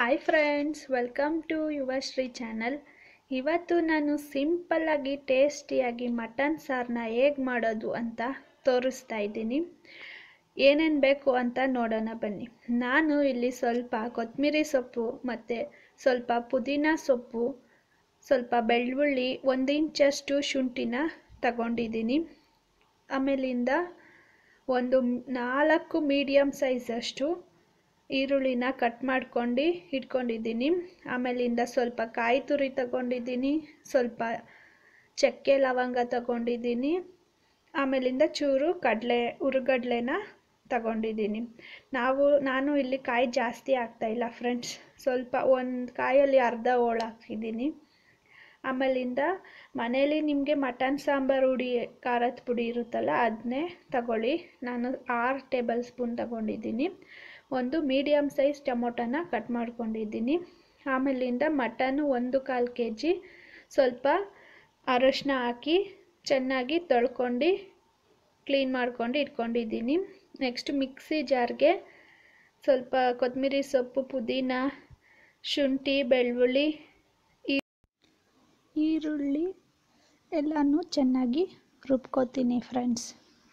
hi friends welcome to Yuvashree channel ಇವತ್ತು ನಾನು ಸಿಂಪಲ್ಲಾಗಿ ಟೇಸ್ಟಿಯಾಗಿ ಮಟನ್ ಸಾರನ್ನ ಹೇಗೆ ಮಾಡೋದು ಅಂತ ತೋರಿಸ್ತಾ ಇದ್ದೀನಿ ಏನೇನು ಬೇಕು ಅಂತ ನೋಡೋಣ ಬನ್ನಿ ನಾನು ಇಲ್ಲಿ ಸ್ವಲ್ಪ ಕೊತ್ತಂಬರಿ ಸೊಪ್ಪು ಮತ್ತು ಸ್ವಲ್ಪ ಪುದೀನ ಸೊಪ್ಪು ಸ್ವಲ್ಪ ಬೆಳ್ಳುಳ್ಳಿ ಒಂದು ಇಂಚಷ್ಟು ಶುಂಠಿನ ತಗೊಂಡಿದ್ದೀನಿ ಆಮೇಲಿಂದ ಒಂದು ನಾಲ್ಕು ಮೀಡಿಯಮ್ ಸೈಜಷ್ಟು ಈರುಳ್ಳಿನ ಕಟ್ ಮಾಡ್ಕೊಂಡು ಇಟ್ಕೊಂಡಿದ್ದೀನಿ ಆಮೇಲಿಂದ ಸ್ವಲ್ಪ ಕಾಯಿ ತುರಿ ತಗೊಂಡಿದ್ದೀನಿ ಸ್ವಲ್ಪ ಚಕ್ಕೆ ಲವಂಗ ತಗೊಂಡಿದ್ದೀನಿ ಆಮೇಲಿಂದ ಚೂರು ಕಡಲೆ ಹುರುಗಡ್ಲೆನ ತಗೊಂಡಿದ್ದೀನಿ ನಾವು ನಾನು ಇಲ್ಲಿ ಕಾಯಿ ಜಾಸ್ತಿ ಹಾಕ್ತಾಯಿಲ್ಲ ಫ್ರೆಂಡ್ಸ್ ಸ್ವಲ್ಪ ಒಂದು ಕಾಯಲ್ಲಿ ಅರ್ಧ ಹೋಳು ಹಾಕಿದ್ದೀನಿ ಆಮೇಲಿಂದ ಮನೇಲಿ ನಿಮಗೆ ಮಟನ್ ಸಾಂಬಾರು ಹುಡಿ ಖಾರದ ಪುಡಿ ಇರುತ್ತಲ್ಲ ಅದನ್ನೇ ತಗೊಳ್ಳಿ ನಾನು ಆರು ಟೇಬಲ್ ಸ್ಪೂನ್ ತಗೊಂಡಿದ್ದೀನಿ ಒಂದು ಮೀಡಿಯಮ್ ಸೈಜ್ ಟೊಮೊಟೊನ ಕಟ್ ಮಾಡ್ಕೊಂಡಿದ್ದೀನಿ ಆಮೇಲಿಂದ ಮಟನು ಒಂದು ಕಾಲು ಕೆ ಜಿ ಸ್ವಲ್ಪ ಅರಶಿನ ಹಾಕಿ ಚೆನ್ನಾಗಿ ತೊಳ್ಕೊಂಡು ಕ್ಲೀನ್ ಮಾಡ್ಕೊಂಡು ಇಟ್ಕೊಂಡಿದ್ದೀನಿ ನೆಕ್ಸ್ಟ್ ಮಿಕ್ಸಿ ಜಾರ್ಗೆ ಸ್ವಲ್ಪ ಕೊತ್ತಂಬರಿ ಸೊಪ್ಪು ಪುದೀನ ಶುಂಠಿ ಬೆಳ್ಳುಳ್ಳಿ ಈರುಳ್ಳಿ ಎಲ್ಲನೂ ಚೆನ್ನಾಗಿ ರುಬ್ಕೋತೀನಿ ಫ್ರೆಂಡ್ಸ್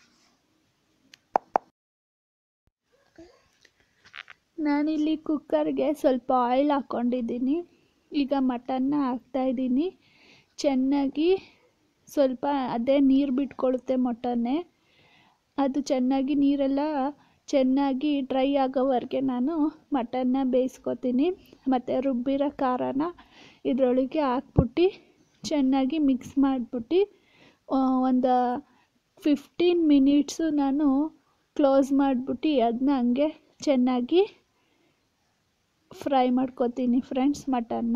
ನಾನಿಲ್ಲಿ ಕುಕ್ಕರ್ಗೆ ಸ್ವಲ್ಪ ಆಯಿಲ್ ಹಾಕ್ಕೊಂಡಿದ್ದೀನಿ ಈಗ ಮಟನ್ನ ಹಾಕ್ತಾಯಿದ್ದೀನಿ ಚೆನ್ನಾಗಿ ಸ್ವಲ್ಪ ಅದೇ ನೀರು ಬಿಟ್ಕೊಳ್ಳುತ್ತೆ ಮಟನ್ನೇ ಅದು ಚೆನ್ನಾಗಿ ನೀರೆಲ್ಲ ಚೆನ್ನಾಗಿ ಡ್ರೈ ಆಗೋವರೆಗೆ ನಾನು ಮಟನ್ನ ಬೇಯಿಸ್ಕೊತೀನಿ ಮತ್ತು ರುಬ್ಬಿರೋ ಖಾರನ ಇದರೊಳಗೆ ಹಾಕ್ಬಿಟ್ಟು ಚೆನ್ನಾಗಿ ಮಿಕ್ಸ್ ಮಾಡಿಬಿಟ್ಟು ಒಂದು ಫಿಫ್ಟೀನ್ ಮಿನಿಟ್ಸು ನಾನು ಕ್ಲೋಸ್ ಮಾಡಿಬಿಟ್ಟು ಅದನ್ನ ಹಂಗೆ ಚೆನ್ನಾಗಿ ಫ್ರೈ ಮಾಡ್ಕೊತೀನಿ ಫ್ರೆಂಡ್ಸ್ ಮಟನ್ನ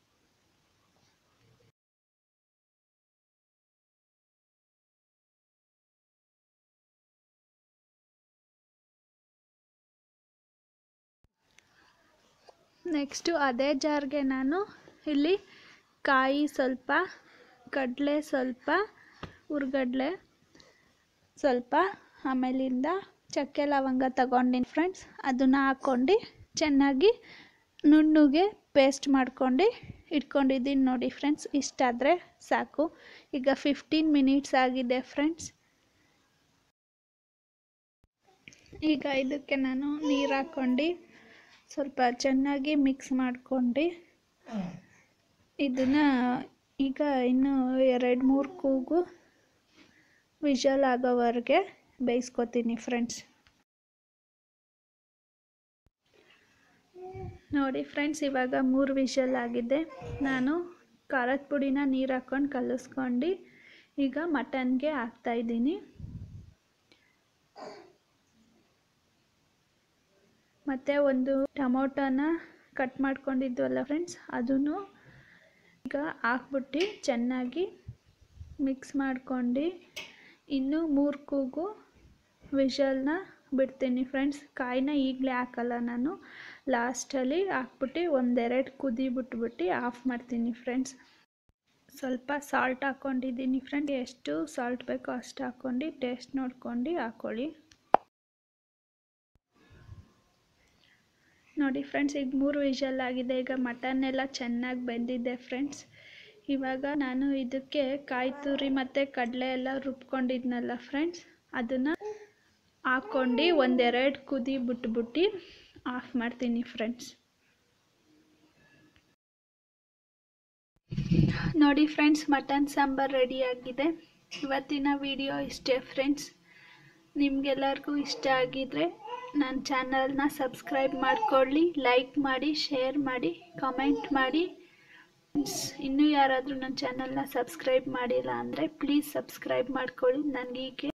ನೆಕ್ಸ್ಟು ಅದೇ ಜಾರ್ಗೆ ನಾನು ಇಲ್ಲಿ ಕಾಯಿ ಸ್ವಲ್ಪ ಕಡಲೆ ಸ್ವಲ್ಪ ಹುರ್ಗಡ್ಲೆ ಸ್ವಲ್ಪ ಆಮೇಲಿಂದ ಚಕ್ಕೆ ಲವಂಗ ತಗೊಂಡಿನಿ ಫ್ರೆಂಡ್ಸ್ ಅದನ್ನು ಹಾಕ್ಕೊಂಡು ಚೆನ್ನಾಗಿ ನುಣ್ಣಗೆ ಪೇಸ್ಟ್ ಮಾಡ್ಕೊಂಡು ಇಟ್ಕೊಂಡಿದ್ದೀನಿ ನೋಡಿ ಫ್ರೆಂಡ್ಸ್ ಇಷ್ಟಾದರೆ ಸಾಕು ಈಗ ಫಿಫ್ಟೀನ್ ಮಿನಿಟ್ಸ್ ಆಗಿದೆ ಫ್ರೆಂಡ್ಸ್ ಈಗ ಇದಕ್ಕೆ ನಾನು ನೀರು ಹಾಕ್ಕೊಂಡು ಸ್ವಲ್ಪ ಚೆನ್ನಾಗಿ ಮಿಕ್ಸ್ ಮಾಡ್ಕೊಂಡು ಇದನ್ನು ಈಗ ಇನ್ನು ಎರಡು ಮೂರು ಕೂಗು ವಿಷಲ್ ಆಗೋವರೆಗೆ ಬೇಯಿಸ್ಕೊತೀನಿ ಫ್ರೆಂಡ್ಸ್ ನೋಡಿ ಫ್ರೆಂಡ್ಸ್ ಇವಾಗ ಮೂರು ವಿಷಲ್ ಆಗಿದೆ ನಾನು ಖಾರದ ಪುಡಿನ ನೀರು ಹಾಕ್ಕೊಂಡು ಕಲಿಸ್ಕೊಂಡು ಈಗ ಮಟನ್ಗೆ ಹಾಕ್ತಾಯಿದ್ದೀನಿ ಮತ್ತು ಒಂದು ಟೊಮೊಟೊನ ಕಟ್ ಮಾಡ್ಕೊಂಡಿದ್ವಲ್ಲ ಫ್ರೆಂಡ್ಸ್ ಅದನ್ನು ಈಗ ಹಾಕ್ಬಿಟ್ಟು ಚೆನ್ನಾಗಿ ಮಿಕ್ಸ್ ಮಾಡ್ಕೊಂಡು ಇನ್ನೂ ಮೂರು ಕೂಗು ವಿಷಲ್ನ ಬಿಡ್ತೀನಿ ಫ್ರೆಂಡ್ಸ್ ಕಾಯಿನ ಈಗಲೇ ಹಾಕಲ್ಲ ನಾನು ಲಾಸ್ಟಲ್ಲಿ ಹಾಕ್ಬಿಟ್ಟು ಒಂದೆರಡು ಕುದಿ ಬಿಟ್ಬಿಟ್ಟು ಆಫ್ ಮಾಡ್ತೀನಿ ಫ್ರೆಂಡ್ಸ್ ಸ್ವಲ್ಪ ಸಾಲ್ಟ್ ಹಾಕ್ಕೊಂಡಿದ್ದೀನಿ ಫ್ರೆಂಡ್ ಎಷ್ಟು ಸಾಲ್ಟ್ ಬೇಕೋ ಅಷ್ಟು ಹಾಕ್ಕೊಂಡು ಟೇಸ್ಟ್ ನೋಡ್ಕೊಂಡು ಹಾಕ್ಕೊಳ್ಳಿ ನೋಡಿ ಫ್ರೆಂಡ್ಸ್ ಈಗ ಮೂರು ವಿಷಲ್ ಆಗಿದೆ ಈಗ ಮಟನ್ ಎಲ್ಲ ಚೆನ್ನಾಗಿ ಬೆಂದಿದೆ ಫ್ರೆಂಡ್ಸ್ ಇವಾಗ ನಾನು ಇದಕ್ಕೆ ಕಾಯಿ ತುರಿ ಮತ್ತು ಕಡಲೆ ಎಲ್ಲ ರುಬ್ಕೊಂಡಿದ್ನಲ್ಲ ಫ್ರೆಂಡ್ಸ್ ಅದನ್ನು ಹಾಕ್ಕೊಂಡು ಒಂದೆರಡು ಕುದಿ ಬಿಟ್ಬಿಟ್ಟು ಆಫ್ ಮಾಡ್ತೀನಿ ಫ್ರೆಂಡ್ಸ್ ನೋಡಿ ಫ್ರೆಂಡ್ಸ್ ಮಟನ್ ಸಾಂಬಾರು ರೆಡಿಯಾಗಿದೆ ಇವತ್ತಿನ ವಿಡಿಯೋ ಇಷ್ಟೇ ಫ್ರೆಂಡ್ಸ್ ನಿಮಗೆಲ್ಲರಿಗೂ ಇಷ್ಟ ಆಗಿದ್ರೆ ನನ್ನ ಚಾನಲ್ನ ಸಬ್ಸ್ಕ್ರೈಬ್ ಮಾಡ್ಕೊಳ್ಳಿ ಲೈಕ್ ಮಾಡಿ ಶೇರ್ ಮಾಡಿ ಕಮೆಂಟ್ ಮಾಡಿ ಇನ್ನೂ ಯಾರಾದರೂ ನನ್ನ ಚಾನಲ್ನ ಸಬ್ಸ್ಕ್ರೈಬ್ ಮಾಡಿಲ್ಲ ಅಂದರೆ ಪ್ಲೀಸ್ ಸಬ್ಸ್ಕ್ರೈಬ್ ಮಾಡ್ಕೊಳ್ಳಿ ನನಗೀಗೆ